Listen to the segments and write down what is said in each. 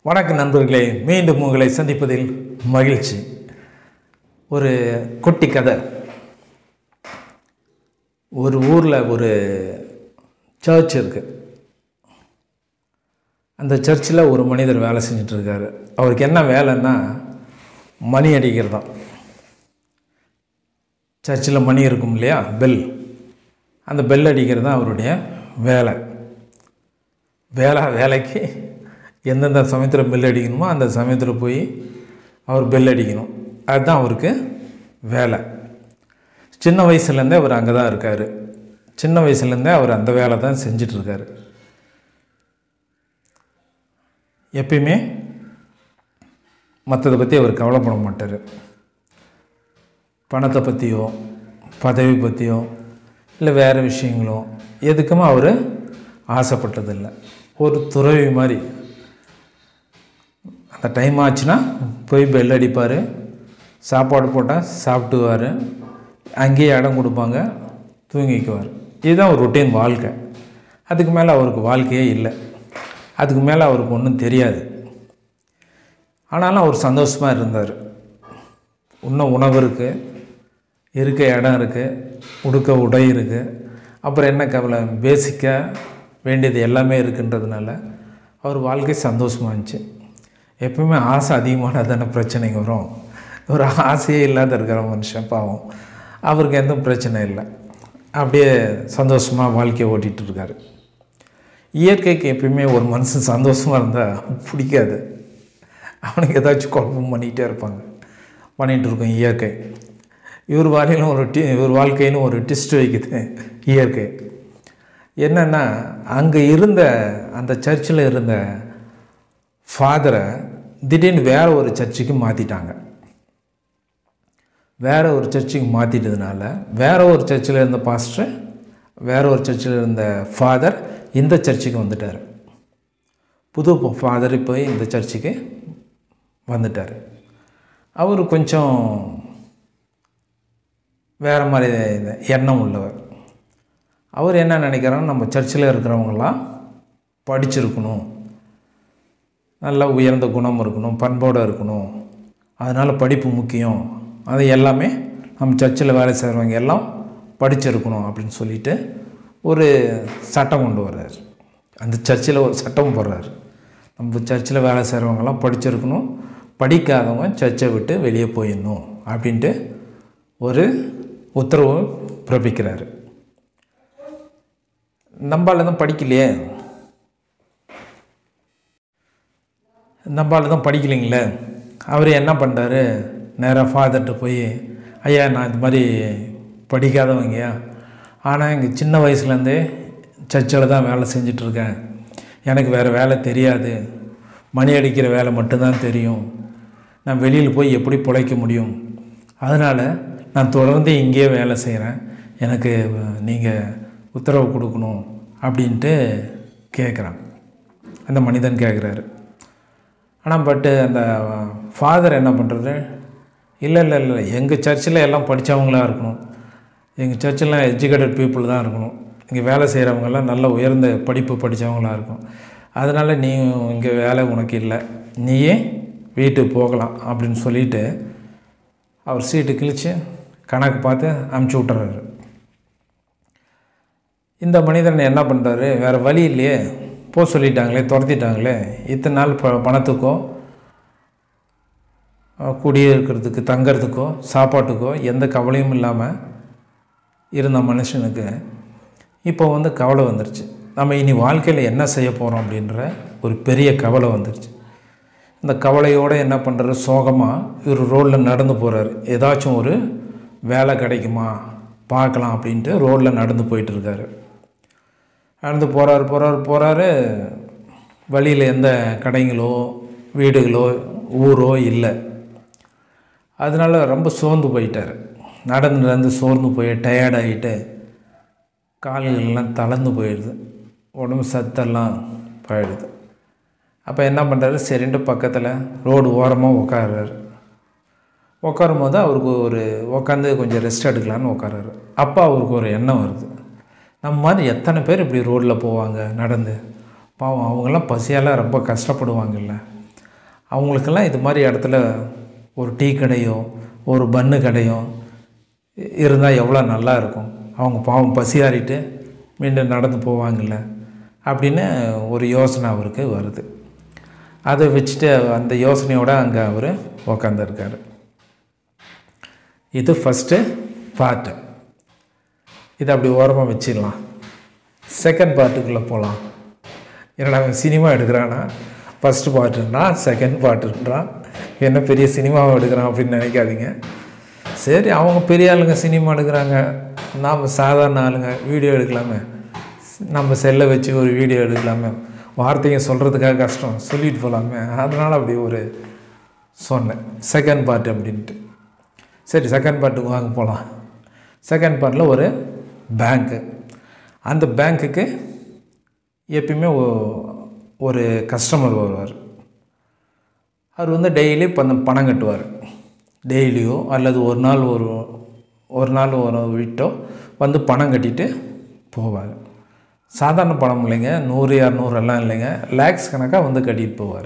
வணக்கம் நண்பர்களே மீண்டும் உங்களை சந்திப்பதில் மகிழ்ச்சி ஒரு குட்டி கதை ஒரு ஊரில் ஒரு சர்ச் இருக்குது அந்த சர்ச்சில் ஒரு மனிதர் வேலை செஞ்சுட்டு இருக்காரு அவருக்கு என்ன வேலைன்னா மணி அடிக்கிறது தான் சர்ச்சில் மணி இருக்கும் இல்லையா பெல் அந்த பெல் அடிக்கிறது தான் அவருடைய வேலை வேலை வேலைக்கு எந்தெந்த சமயத்தில் பெல் அடிக்கணுமோ அந்த சமயத்தில் போய் அவர் பெல் அடிக்கணும் அதுதான் அவருக்கு வேலை சின்ன வயசுலேருந்தே அவர் அங்கே தான் இருக்கார் சின்ன வயசுலேருந்தே அவர் அந்த வேலை தான் செஞ்சிட்ருக்காரு எப்பயுமே மற்றதை பற்றி அவர் கவலைப்பட மாட்டார் பணத்தை பற்றியோ பதவி பற்றியோ இல்லை வேறு விஷயங்களோ எதுக்குமே அவர் ஆசைப்பட்டதில்லை ஒரு துறவி மாதிரி அந்த டைம் ஆச்சுன்னா போய் பெல் அடிப்பார் சாப்பாடு போட்டால் சாப்பிட்டுவார் அங்கேயே இடம் கொடுப்பாங்க தூங்கிக்குவார் இதுதான் ஒரு ரொட்டீன் வாழ்க்கை அதுக்கு மேலே அவருக்கு வாழ்க்கையே இல்லை அதுக்கு மேலே அவருக்கு ஒன்றும் தெரியாது ஆனாலும் அவர் சந்தோஷமாக இருந்தார் இன்னும் உணவு இருக்குது இருக்க இடம் இருக்குது உடுக்க உடை இருக்குது அப்புறம் என்ன கவலை பேசிக்காக வேண்டியது எல்லாமே இருக்குன்றதுனால அவர் வாழ்க்கை சந்தோஷமாக இருந்துச்சு எப்பவுமே ஆசை அதிகமான தானே பிரச்சனைங்க வரும் ஒரு ஆசையே இல்லாத இருக்கிற மனுஷன் பாவம் அவருக்கு எந்த பிரச்சனை இல்லை அப்படியே சந்தோஷமாக வாழ்க்கையை ஓட்டிகிட்டு இருக்காரு இயற்கைக்கு எப்பயுமே ஒரு மனுஷன் சந்தோஷமாக இருந்தால் பிடிக்காது அவனுக்கு ஏதாச்சும் குழப்பம் பண்ணிக்கிட்டே இருப்பாங்க பண்ணிகிட்டு இருக்கும் இயற்கை இவர் வாழ்க்கையிலும் ஒரு டி இவர் வாழ்க்கையிலும் ஒரு டிஸ்ட் வைக்குது இயற்கை என்னென்னா அங்கே இருந்த அந்த சர்ச்சில் இருந்த ஃபாதரை திடீர்னு வேறு ஒரு சர்ச்சுக்கு மாற்றிட்டாங்க வேறு ஒரு சர்ச்சுக்கு மாற்றிட்டதுனால வேறு ஒரு சர்ச்சில் இருந்த பாஸ்டர் வேறு ஒரு சர்ச்சில் இருந்த ஃபாதர் இந்த சர்ச்சுக்கு வந்துட்டார் புது ஃபாதர் போய் இந்த சர்ச்சுக்கு வந்துட்டார் அவர் கொஞ்சம் வேறு மாதிரி எண்ணம் உள்ளவர் அவர் என்ன நினைக்கிறாருன்னா நம்ம சர்ச்சில் இருக்கிறவங்களாம் படிச்சிருக்கணும் நல்ல உயர்ந்த குணம் இருக்கணும் பண்போடு இருக்கணும் அதனால் படிப்பு முக்கியம் அது எல்லாமே நம்ம சர்ச்சில் வேலை செய்கிறவங்க எல்லாம் படிச்சிருக்கணும் அப்படின்னு சொல்லிட்டு ஒரு சட்டம் கொண்டு வர்றார் அந்த சர்ச்சில் ஒரு சட்டம் போடுறார் நம்ம சர்ச்சில் வேலை செய்கிறவங்கெல்லாம் படிச்சிருக்கணும் படிக்காதவங்க சர்ச்சை விட்டு வெளியே போயிடணும் அப்படின்ட்டு ஒரு உத்தரவு பிறப்பிக்கிறாரு நம்மளால தான் படிக்கலையே நம்மளால தான் படிக்கலைங்களே அவர் என்ன பண்ணுறாரு நேராக ஃபாதர்கிட்ட போய் ஐயா நான் இது மாதிரி படிக்காதவங்கயா ஆனால் எங்கள் சின்ன வயசுலேருந்தே சர்ச்சில் தான் வேலை செஞ்சிட்ருக்கேன் எனக்கு வேறு வேலை தெரியாது மணி அடிக்கிற வேலை மட்டும்தான் தெரியும் நான் வெளியில் போய் எப்படி பிழைக்க முடியும் அதனால் நான் தொடர்ந்து இங்கேயே வேலை செய்கிறேன் எனக்கு நீங்கள் உத்தரவு கொடுக்கணும் அப்படின்ட்டு கேட்குறான் அந்த மனிதன் கேட்குறாரு ஆனால் பட்டு அந்த ஃபாதர் என்ன பண்ணுறது இல்லை இல்லை இல்லை எங்கள் சர்ச்சில் எல்லாம் படித்தவங்களாக இருக்கணும் எங்கள் சர்ச்சில் எஜுகேட்டட் பீப்புள் தான் இருக்கணும் இங்கே வேலை செய்கிறவங்கெல்லாம் நல்ல உயர்ந்த படிப்பு படித்தவங்களாக இருக்கும் அதனால் நீ இங்கே வேலை உனக்கு இல்லை நீயே வீட்டுக்கு போகலாம் அப்படின்னு சொல்லிவிட்டு அவர் சீட்டு கிழித்து கணக்கு பார்த்து அமுச்சு விட்டுறாரு இந்த மனிதன் என்ன பண்ணுறாரு வேறு வழி இல்லையே போக சொல்லிட்டாங்களே துரத்திட்டாங்களே இத்தனை நாள் ப பணத்துக்கோ குடியிருக்கிறதுக்கு தங்கிறதுக்கோ சாப்பாட்டுக்கோ எந்த கவலையும் இல்லாமல் இருந்த மனுஷனுக்கு இப்போ வந்து கவலை வந்துருச்சு நம்ம இனி வாழ்க்கையில் என்ன செய்ய போகிறோம் அப்படின்ற ஒரு பெரிய கவலை வந்துருச்சு இந்த கவலையோடு என்ன பண்ணுறாரு சோகமாக இவர் ரோட்டில் நடந்து போகிறாரு ஏதாச்சும் ஒரு வேலை கிடைக்குமா பார்க்கலாம் அப்படின்ட்டு ரோட்டில் நடந்து போயிட்டுருக்காரு நடந்து போகிறாரு போகிறாரு போகிறாரு வழியில் எந்த கடைங்களோ வீடுகளோ ஊரோ இல்லை அதனால் ரொம்ப சோர்ந்து போயிட்டார் நடந்து நடந்து சோர்ந்து போய் டயர்டாகிட்டு கால்கள்லாம் தளர்ந்து போயிடுது உடம்பு சத்தெல்லாம் போயிடுது அப்போ என்ன பண்ணுறாரு சரின்ட்டு பக்கத்தில் ரோடு ஓரமாக உட்காடுறாரு உட்காரும் போது அவருக்கு ஒரு உட்காந்து கொஞ்சம் ரெஸ்ட் எடுக்கலான்னு உட்காராரு அப்போ அவருக்கு ஒரு எண்ணம் வருது நம்ம மாதிரி எத்தனை பேர் இப்படி ரோட்டில் போவாங்க நடந்து பாவம் அவங்கெல்லாம் பசியால் ரொம்ப கஷ்டப்படுவாங்கல்ல அவங்களுக்கெல்லாம் இது மாதிரி இடத்துல ஒரு டீ கடையோ ஒரு பன்னு கடையோ இருந்தால் எவ்வளோ நல்லா இருக்கும் அவங்க பாவம் பசியாறிட்டு மீண்டும் நடந்து போவாங்கல்ல அப்படின்னு ஒரு யோசனை அவருக்கு வருது அதை வச்சுட்டு அந்த யோசனையோடு அங்கே அவர் உக்காந்துருக்காரு இது ஃபஸ்ட்டு பார்ட்டு இதை அப்படி ஓரமாக வச்சிடலாம் செகண்ட் பார்ட்டுக்குள்ளே போகலாம் என்னடா அவன் சினிமா எடுக்கிறானா ஃபஸ்ட்டு பார்ட்டுன்றான் செகண்ட் பார்ட்டுன்றான் என்ன பெரிய சினிமாவை எடுக்கிறான் அப்படின்னு நினைக்காதீங்க சரி அவங்க பெரிய ஆளுங்க சினிமா எடுக்கிறாங்க நாம் சாதாரண ஆளுங்க வீடியோ எடுக்கலாமே நம்ம செல்லை வச்சு ஒரு வீடியோ எடுக்கலாமே வார்த்தைங்க சொல்கிறதுக்காக கஷ்டம் சொல்லிட்டு போகலாமே அதனால் அப்படி ஒரு சொன்னேன் செகண்ட் பார்ட் அப்படின்ட்டு சரி செகண்ட் பார்ட்டுக்கு வாங்க போகலாம் செகண்ட் பார்ட்டில் ஒரு பேங்க்கு அந்த பேங்க்குக்கு எப்பயுமே ஒ- ஒரு கஸ்டமர் வருவார் அவர் வந்து டெய்லி பணம் பணம் கட்டுவார் டெய்லியோ அல்லது ஒரு நாள் ஒரு ஒரு நாள் ஒரு விட்டோ வந்து பணம் கட்டிட்டு போவார் சாதாரண பணம் இல்லைங்க நூறு இரநூறு எல்லாம் இல்லைங்க லேக்ஸ் கணக்காக வந்து கட்டிட்டு போவார்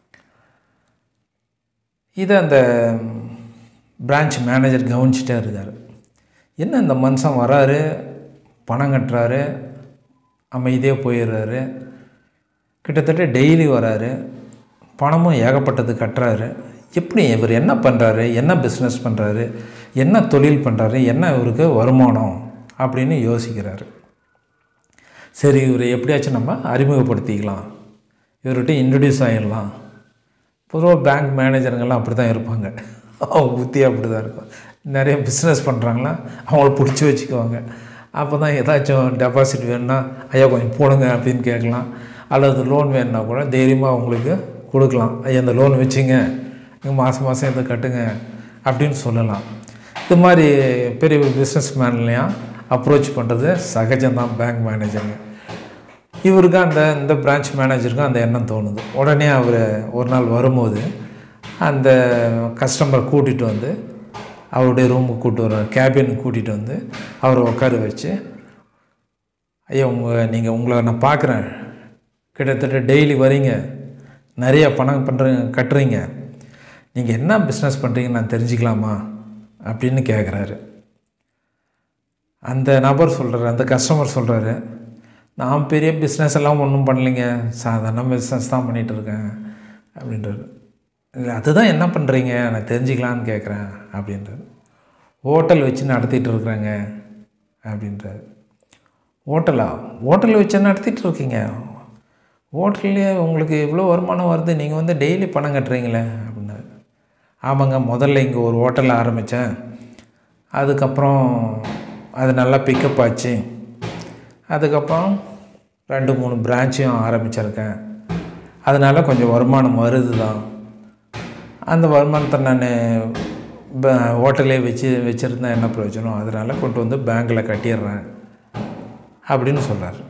இதை அந்த பிரான்ச் மேனேஜர் கவனிச்சிட்டே இருக்கார் என்ன இந்த மனுஷன் வராரு பணம் கட்டுறாரு அமைதியாக போயிடுறாரு கிட்டத்தட்ட டெய்லி வராரு பணமும் ஏகப்பட்டது கட்டுறாரு எப்படி இவர் என்ன பண்ணுறாரு என்ன பிஸ்னஸ் பண்ணுறாரு என்ன தொழில் பண்ணுறாரு என்ன இவருக்கு வருமானம் அப்படின்னு யோசிக்கிறாரு சரி இவரை எப்படியாச்சும் நம்ம அறிமுகப்படுத்திக்கலாம் இவர்கிட்ட இன்ட்ரடியூஸ் ஆகிடலாம் பொதுவாக பேங்க் மேனேஜருங்கெல்லாம் அப்படி தான் இருப்பாங்க அவங்க புத்தி அப்படி தான் இருக்கும் நிறைய பிஸ்னஸ் பண்ணுறாங்களா அவங்கள பிடிச்சி வச்சுக்குவாங்க அப்போ தான் ஏதாச்சும் டெபாசிட் வேணும்னா ஐயா கொஞ்சம் போடுங்க அப்படின்னு கேட்கலாம் அல்லது லோன் வேணும்னா கூட தைரியமாக அவங்களுக்கு கொடுக்கலாம் ஐயா இந்த லோன் வச்சுங்க நீங்கள் மாதம் மாதம் இதை கட்டுங்க அப்படின்னு சொல்லலாம் இது மாதிரி பெரிய பிஸ்னஸ் மேன்லையும் அப்ரோச் பண்ணுறது சகஜம்தான் பேங்க் மேனேஜருங்க இவருக்கு அந்த இந்த பிரான்ச் மேனேஜருக்கும் அந்த எண்ணம் தோணுது உடனே அவர் ஒரு நாள் வரும்போது அந்த கஸ்டமரை கூட்டிகிட்டு வந்து அவருடைய ரூமுக்கு கூப்பிட்டு வர்றார் கேபினுக்கு கூட்டிகிட்டு வந்து அவரை உட்கார வச்சு ஐயா உங்கள் நீங்கள் உங்களை நான் பார்க்குறேன் கிட்டத்தட்ட டெய்லி வரீங்க நிறைய பணம் பண்ணுறீங்க கட்டுறீங்க நீங்கள் என்ன பிஸ்னஸ் பண்ணுறீங்கன்னு நான் தெரிஞ்சுக்கலாமா அப்படின்னு கேட்குறாரு அந்த நபர் சொல்கிறாரு அந்த கஸ்டமர் சொல்கிறாரு நான் பெரிய பிஸ்னஸ் எல்லாம் ஒன்றும் பண்ணலைங்க சாதாரண பிஸ்னஸ் தான் பண்ணிகிட்டு இருக்கேன் அப்படின்றாரு இல்லை அதுதான் என்ன பண்ணுறீங்க நான் தெரிஞ்சுக்கலான்னு கேட்குறேன் அப்படின்றாரு ஹோட்டல் வச்சு நடத்திட்டு இருக்கிறேங்க அப்படின்றாரு ஹோட்டலா ஹோட்டல் வச்சு நடத்திட்டு இருக்கீங்க ஹோட்டல்லையே உங்களுக்கு இவ்வளோ வருமானம் வருது நீங்கள் வந்து டெய்லி பணம் கட்டுறீங்களே அப்படின்னாரு ஆமாங்க முதல்ல இங்கே ஒரு ஹோட்டல் ஆரம்பித்தேன் அதுக்கப்புறம் அது நல்லா பிக்கப் ஆச்சு அதுக்கப்புறம் ரெண்டு மூணு பிரான்ச்சையும் ஆரம்பிச்சிருக்கேன் அதனால் கொஞ்சம் வருமானம் வருது தான் அந்த வருமானத்தை நான் ஹோட்டலே வச்சு வச்சுருந்தா என்ன பிரயோஜனம் அதனால் கொண்டு வந்து பேங்க்கில் கட்டிடுறேன் அப்படின்னு சொல்கிறார்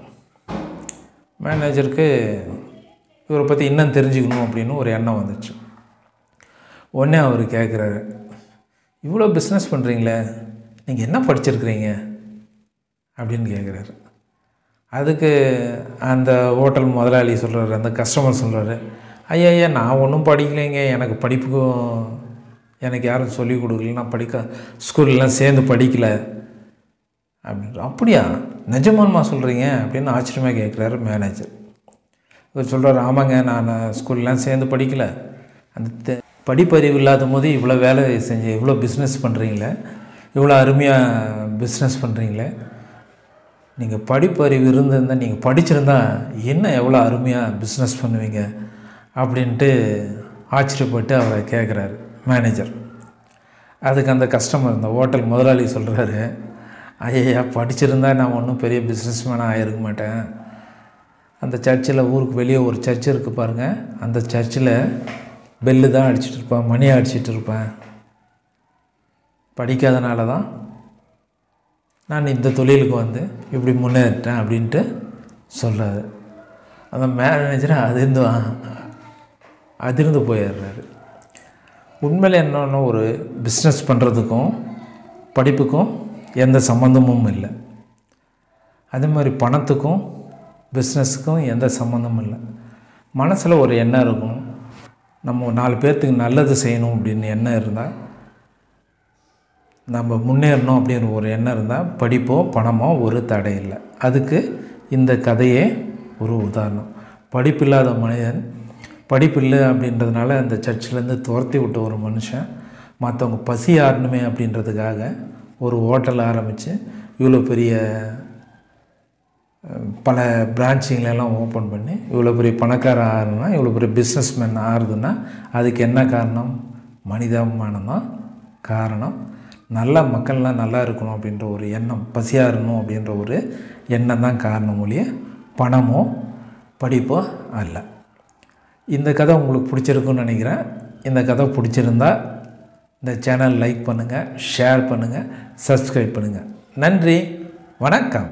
மேனேஜருக்கு இவரை பற்றி இன்னும் தெரிஞ்சுக்கணும் அப்படின்னு ஒரு எண்ணம் வந்துச்சு உடனே அவர் கேட்குறாரு இவ்வளோ பிஸ்னஸ் பண்ணுறீங்களே நீங்கள் என்ன படிச்சிருக்கிறீங்க அப்படின்னு கேட்குறாரு அதுக்கு அந்த ஹோட்டல் முதலாளி சொல்கிறாரு அந்த கஸ்டமர் சொல்கிறாரு ஐயா ஐயா நான் ஒன்றும் படிக்கலைங்க எனக்கு படிப்புக்கும் எனக்கு யாரும் சொல்லிக் கொடுக்கல நான் படிக்க ஸ்கூல்லாம் சேர்ந்து படிக்கலை அப்படின்ற அப்படியா நிஜமானமா சொல்கிறீங்க அப்படின்னு ஆச்சரியமாக கேட்குறாரு மேனேஜர் இவர் சொல்கிறார் ஆமாங்க நான் ஸ்கூல்லாம் சேர்ந்து படிக்கலை அந்த தெ- படிப்பறிவு இல்லாத போது இவ்வளோ வேலை செஞ்சு இவ்வளோ பிஸ்னஸ் பண்ணுறீங்களே இவ்வளோ அருமையாக பிஸ்னஸ் பண்ணுறீங்களே நீங்கள் படிப்பறிவு இருந்திருந்தா நீங்கள் படிச்சிருந்தா என்ன எவ்வளோ அருமையாக பிஸ்னஸ் பண்ணுவீங்க அப்படின்ட்டு ஆச்சரியப்பட்டு அவரை கேட்குறாரு மேனேஜர் அதுக்கு அந்த கஸ்டமர் இந்த ஹோட்டல் முதலாளி சொல்கிறாரு ஐயா படிச்சிருந்தா நான் ஒன்றும் பெரிய பிஸ்னஸ் மேனாக ஆகிருக்க மாட்டேன் அந்த சர்ச்சில் ஊருக்கு வெளியே ஒரு சர்ச் இருக்குது பாருங்கள் அந்த சர்ச்சில் பெல்லு தான் அடிச்சிட்டு இருப்பேன் மணி அடிச்சிட்டு இருப்பேன் படிக்காதனால தான் நான் இந்த தொழிலுக்கு வந்து இப்படி முன்னேறிட்டேன் அப்படின்ட்டு சொல்கிறாரு அந்த மேனேஜர் அதிர்ந்து அதிர்ந்து போயிடுறாரு உண்மையில் என்னென்னா ஒரு பிஸ்னஸ் பண்ணுறதுக்கும் படிப்புக்கும் எந்த சம்மந்தமும் இல்லை அதே மாதிரி பணத்துக்கும் பிஸ்னஸுக்கும் எந்த சம்மந்தமும் இல்லை மனசில் ஒரு எண்ணம் இருக்கும் நம்ம நாலு பேர்த்துக்கு நல்லது செய்யணும் அப்படின்னு எண்ணம் இருந்தால் நம்ம முன்னேறணும் அப்படின்ற ஒரு எண்ணம் இருந்தால் படிப்போ பணமோ ஒரு தடை இல்லை அதுக்கு இந்த கதையே ஒரு உதாரணம் படிப்பில்லாத மனிதன் படிப்பில்லை அப்படின்றதுனால அந்த சர்ச்சிலேருந்து துரத்தி விட்ட ஒரு மனுஷன் மற்றவங்க பசி ஆறணுமே அப்படின்றதுக்காக ஒரு ஹோட்டல் ஆரம்பித்து இவ்வளோ பெரிய அஹ், பல பிரான்ச்சிங்களெல்லாம் ஓப்பன் பண்ணி இவ்வளோ பெரிய பணக்கார ஆறுனா இவ்வளோ பெரிய பிஸ்னஸ்மேன் ஆறுதுன்னா அதுக்கு என்ன காரணம் மனிதாபிமானம் தான் காரணம் நல்ல மக்கள்லாம் நல்லா இருக்கணும் அப்படின்ற ஒரு எண்ணம் பசியாறணும் அப்படின்ற ஒரு எண்ணம் தான் காரணம் ஒழிய பணமோ படிப்போ அல்ல இந்த கதை உங்களுக்கு பிடிச்சிருக்குன்னு நினைக்கிறேன் இந்த கதை பிடிச்சிருந்தா இந்த சேனல் லைக் பண்ணுங்கள் ஷேர் பண்ணுங்கள் சப்ஸ்கிரைப் பண்ணுங்கள் நன்றி வணக்கம்